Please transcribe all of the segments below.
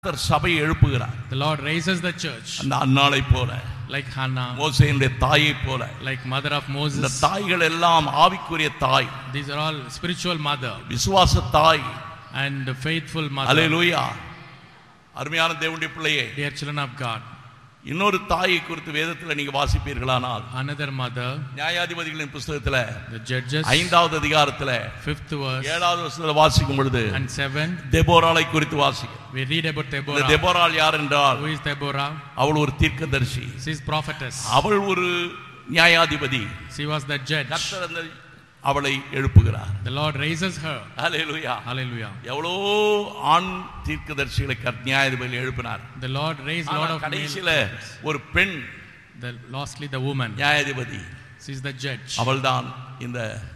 கர்த்தர் சபையை எழுப்புகிறார் The Lord raises the church அந்த அன்னாளை போல like Hannah, மோசையினுடைய தாயை போல like mother of இந்த Moses. தாய்கள் எல்லாம் ஆவிக்குரிய தாய் These are all spiritual mother விசுவாச தாய் and faithful mother. அலையலூயா அருமையான தேவனுடைய பிள்ளையே Dear children of God, இன்னொரு தாயை குறித்து வேதத்தில் நீங்க வாசிப்பீர்களானால் another mother, நியாயாதிபதிகளின் புஸ்தகத்துல the judges, ஐந்தாவது அதிகாரத்துல fifth verse ஏழாவது வருஷத்துல வாசிக்கும் பொழுது and seven. தெபோராளை குறித்து வாசிக்கும் We read about இந்த Deborah. தெபோராள் யார் என்றால் Who is Deborah? அவள் ஒரு தீர்க்கதரிசி She is prophetess. அவள் ஒரு நியாயாதிபதி She was the judge. கர்த்தர் அந்த அவளை எழுப்புகிறார் The Lord raises her. Hallelujah Hallelujah. எவ்வளோ ஆண் தீர்க்கதரிசிகளை கர் நியாயாதிபதி எழுப்பினார் The Lord raised ஆனா lot of கடைசியில male. ஒரு பெண் The lastly the woman. நியாயாதிபதி She is the judge. அவள்தான் இந்த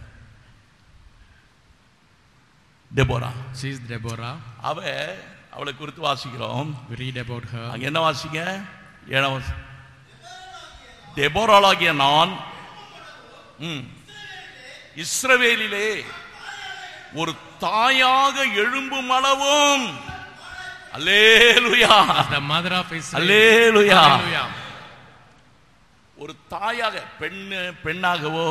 டெபோரா She is Deborah. அவ அவளை குறித்து வாசிக்கிறோம் We read about her. அங்க என்ன வாசிங்க ஏழாம் வாசி- தெபோராளாகிய நான் ம், இஸ்ரவேலிலே ஒரு தாயாக எழும்பும் அளவும் அல்லேலுயா The mother of Israel. அல்லேலுயா Hallelujah. ஒரு தாயாக பெண்ணு பெண்ணாகவோ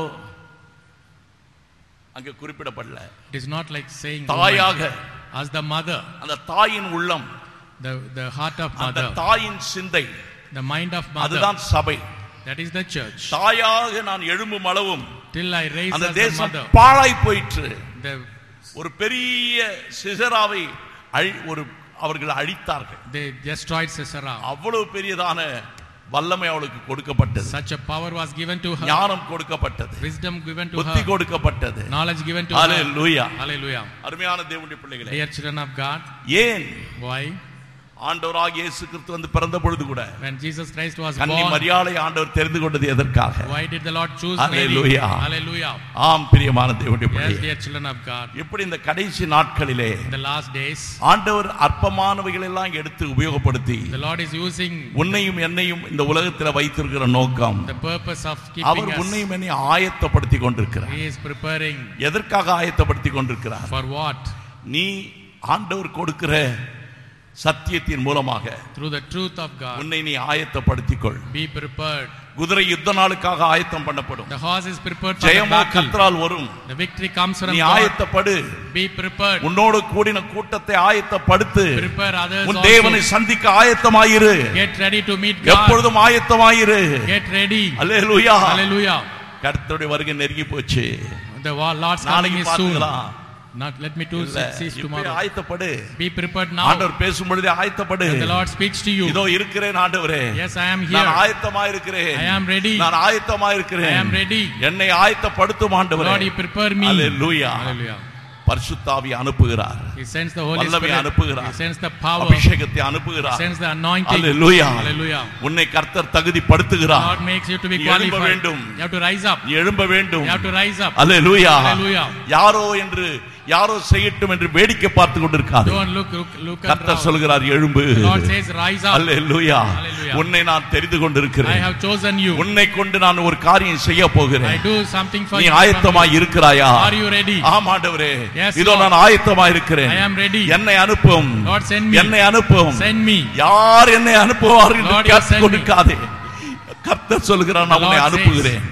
அங்க குறிப்பிடப்படல It is not like saying தாயாக woman. as the mother, அந்த தாயின் உள்ளம் the, the heart of அந்த mother, தாயின் சிந்தை the mind of mother. அதுதான் சபை That is the church. தாயாக நான் எழும்பும் அளவும் Till I raise அந்த as the தேசம் mother. பாழாய் போயிற்று The, ஒரு பெரிய சிசராவை அழி- ஒரு அவர்கள் அழித்தார்கள் they destroyed Sisera. அவ்வளவு பெரியதான வல்லமை அவளுக்கு கொடுக்கப்பட்டது Such a power was given to her. ஞானம் கொடுக்கப்பட்டது Wisdom given to புத்தி her. கொடுக்கப்பட்டது Knowledge given to her. Hallelujah Hallelujah. அருமையான தேவனுடைய பிள்ளைகளே Dear children of God, ஏன் why? ஆண்டவராக இயேசு கிறிஸ்து வந்து பிறந்த பொழுது கூட When Jesus Christ was கன்னி born, மரியாதை ஆண்டவர் தெரிந்து கொண்டது எதற்காக why did the Lord choose Mary? Hallelujah. Hallelujah. ஆம் பிரியமான தேவனுடைய Yes, பிள்ளைகளே dear children of God. எப்படி இந்த கடைசி நாட்களிலே In the last days, ஆண்டவர் அற்பமானவைகள் எல்லாம் எடுத்து உபயோகப்படுத்தி the Lord is using உன்னையும் என்னையும் இந்த உலகத்தில் வைத்திருக்கிற நோக்கம் the purpose of our keeping us. உன்னையும் என்னையும் ஆயத்தப்படுத்தி கொண்டிருக்கிறார் He is preparing எதற்காக ஆயத்தப்படுத்தி கொண்டிருக்கிறார் for what? நீ ஆண்டவர் கொடுக்கிற சத்தியத்தின் மூலமாக Through the truth of God. உன்னை நீ ஆயத்தப்படுத்திக் கொள் Be prepared. குதிரை யுத்த நாளுக்காக ஆயத்தம் பண்ணப்படும் The horse is prepared for the ஜெயமோ battle. கத்தரால் வரும் The victory comes from நீ God. ஆயத்தப்படு Be prepared. உன்னோடு கூடின கூட்டத்தை ஆயத்தப்படுத்து Prepare others உன் தேவனை also. சந்திக்க ஆயத்தமாயிரு Get ready to meet God. எப்பொழுதும் ஆயத்தமாயிரு Get ready. அல்லேலூயா Hallelujah. கர்த்தருடைய வருகை நெருங்கி போச்சு The wa- Lord's coming நாளைக்கு is soon. பார்த்துக்கலாம் Not let me to இல்ல, cease இப்பவே tomorrow. ஆயத்தப்படு Be prepared now. ஆண்டவர் பேசும் பொழுதே ஆயத்தப்படு When the Lord speaks to you. இதோ இருக்கிறேன் ஆண்டவரே Yes, I am நான் here. ஆயத்தமா இருக்கிறேன் I am ready. நான் ஆயத்தமா I இருக்கிறேன் am ready. என்னை ஆயத்தப்படுத்தும் ஆண்டவரே Lord, you prepare me. Hallelujah Hallelujah. பரிசுத்தாவி அனுப்புகிறார் He sends the Holy வல்லமை Spirit. அனுப்புகிறார். He sends the power. அபிஷேகத்தை He அனுப்புகிறார் sends the anointing. Hallelujah Hallelujah. உன்னை கர்த்தர் தகுதிப்படுத்துகிறார் God makes you to be நீ எழும்ப qualified. வேண்டும். You have to rise up. நீ எழும்ப வேண்டும் You have to rise up. Hallelujah Hallelujah. யாரோ என்று யாரோ செய்யட்டும் என்று வேடிக்கை பார்த்து கொண்டிருக்காது Don't look, look, look at கர்த்தர் around. சொல்கிறார் எழும்பு The Lord says, rise up. Hallelujah Hallelujah. உன்னை நான் தெரிந்து I கொண்டிருக்கிறேன் have chosen you. உன்னை கொண்டு நான் ஒரு காரியம் செய்ய I போகிறேன் do something for நீ you. from ஆயத்தமாய் you. இருக்கிறாயா Are you ready? ஆமாண்டவரே Yes, இதோ Lord. நான் ஆயத்தமாய் இருக்கிறேன் I am ready. என்னை அனுப்பும் Lord, send me. என்னை அனுப்பும் Send me. யார் என்னை அனுப்புவார் என்று Lord, you கேட்டுக் send me. கொடுக்காதே கர்த்தர் சொல்கிறார் நான் The உன்னை Lord அனுப்புகிறேன்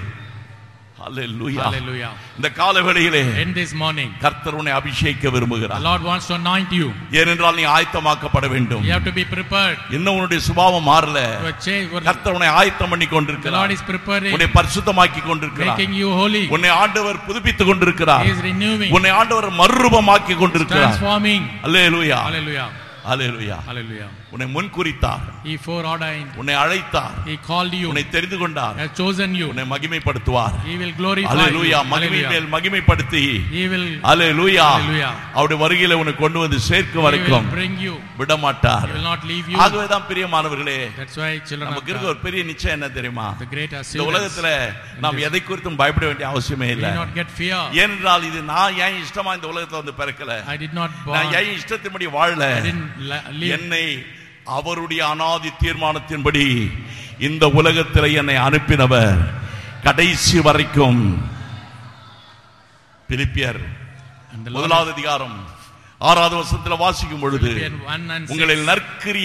அல்லேலூயா Hallelujah. இந்த காலவேளையிலே In this morning, கர்த்தர் உன்னை அபிஷேகிக்க the விரும்புகிறார் Lord wants to anoint you. ஏனென்றால் நீ ஆயத்தமாக்கப்பட வேண்டும் You have to be prepared இன்னும் உன்னுடைய சுபாவம் மாறல to change. The கர்த்தர் உன்னை ஆயத்தம் பண்ணி Lord கொண்டிருக்கிறார் is preparing, உன்னை பரிசுத்தமாக்கி கொண்டிருக்கிறார் making you holy. உன்னை ஆண்டவர் புதுப்பித்துக் கொண்டிருக்கிறார் He is renewing, உன்னை ஆண்டவர் மறுரூபமாக்கி கொண்டிருக்கிறார் transforming. அல்லேலூயா Hallelujah. அல்லேலூயா Hallelujah. உன்னை முன்குறித்தார் He foreordained. உன்னை அழைத்தார் He called you. உன்னை தெரிந்து கொண்டார் Has chosen you. உன்னை மகிமைப்படுத்துவார் He will glorify you. அல்லேலூயா மகிமை Hallelujah. மேல் மகிமைப்படுத்தி He will, அல்லேலூயா Hallelujah. அவருடைய வருகையில உன்னை கொண்டு வந்து சேர்க்கும் he will வரைக்கும் bring you. விட மாட்டார் He will not leave you. ஆகவேதான் பிரியமானவர்களே That's why children of நமக்கு இருக்க God, ஒரு பெரிய நிச்சயம் என்ன தெரியுமா the great இந்த assurance. உலகத்துல நாம் எதை குறித்தும் பயப்பட வேண்டிய அவசியமே We இல்ல need not get fear. ஏனென்றால் இது நான் ஏன் இஷ்டமா இந்த உலகத்துல வந்து பிறக்கல I did not நான் born. ஏன் இஷ்டத்தின்படி வாழல I didn't la- live. என்னை அவருடைய அனாதி தீர்மானத்தின்படி இந்த உலகத்தில் என்னை அனுப்பினவர் கடைசி வரைக்கும் பிலிப்பியர் And the Lord, முதலாவது அதிகாரம் ஆறாவது வசனத்துல வாசிக்கும் பொழுது Philippians 1 and 6. உங்களில் நற்கிரி